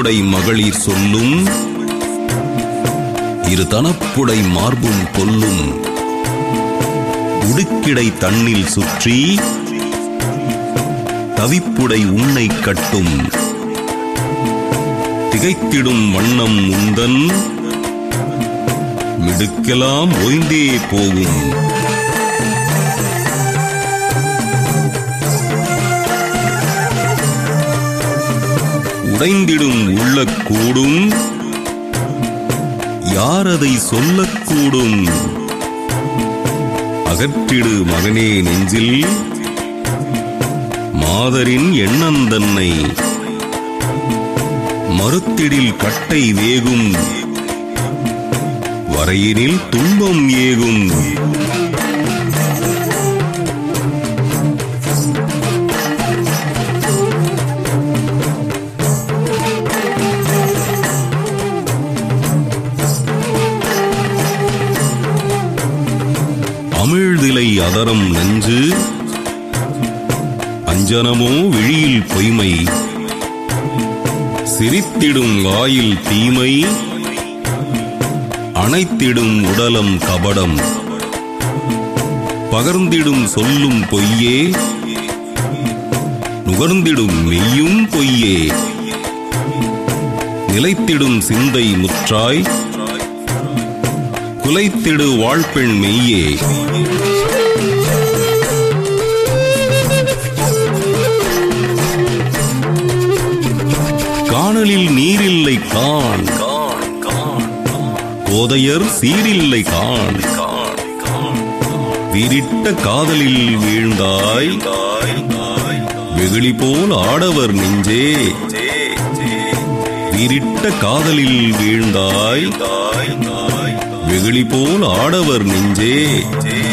தனப்புடை மகளிர் சொல்லும் இரு தனப்புடை மார்பும் கொல்லும் உடுக்கிடை தன்னில் சுற்றி தவிப்புடை உன்னை கட்டும் திகைத்திடும் வண்ணம் உந்தன் மிடுக்கெல்லாம் ஓய்ந்தே போகும் உடைந்திடும் உள்ளக்கூடும் யார் அதை சொல்லக்கூடும் அகற்றிடு மகனே நெஞ்சில் மாதரின் எண்ணந்தன்னை மறுத்திடில் கட்டை வேகும் வரையினில் துன்பம் ஏகும் அமிழ்திலை அதரம் நெஞ்சு அஞ்சனமோ விழியில் பொய்மை சிரித்திடும் வாயில் தீமை அணைத்திடும் உடலம் கபடம் பகர்ந்திடும் சொல்லும் பொய்யே நுகர்ந்திடும் மெய்யும் பொய்யே நிலைத்திடும் சிந்தை முற்றாய் குலைத்திடு வாழ்பெண் மெய்யே காணலில் நீரில்லை காண் கோதையர் சீரில்லை காண் வீரிட்ட காதலில் வீழ்ந்தாய் வெகுளி போல் ஆடவர் நெஞ்சே வீரிட்ட காதலில் வீழ்ந்தாய் வெகுளி போல் ஆடவர் நெஞ்சே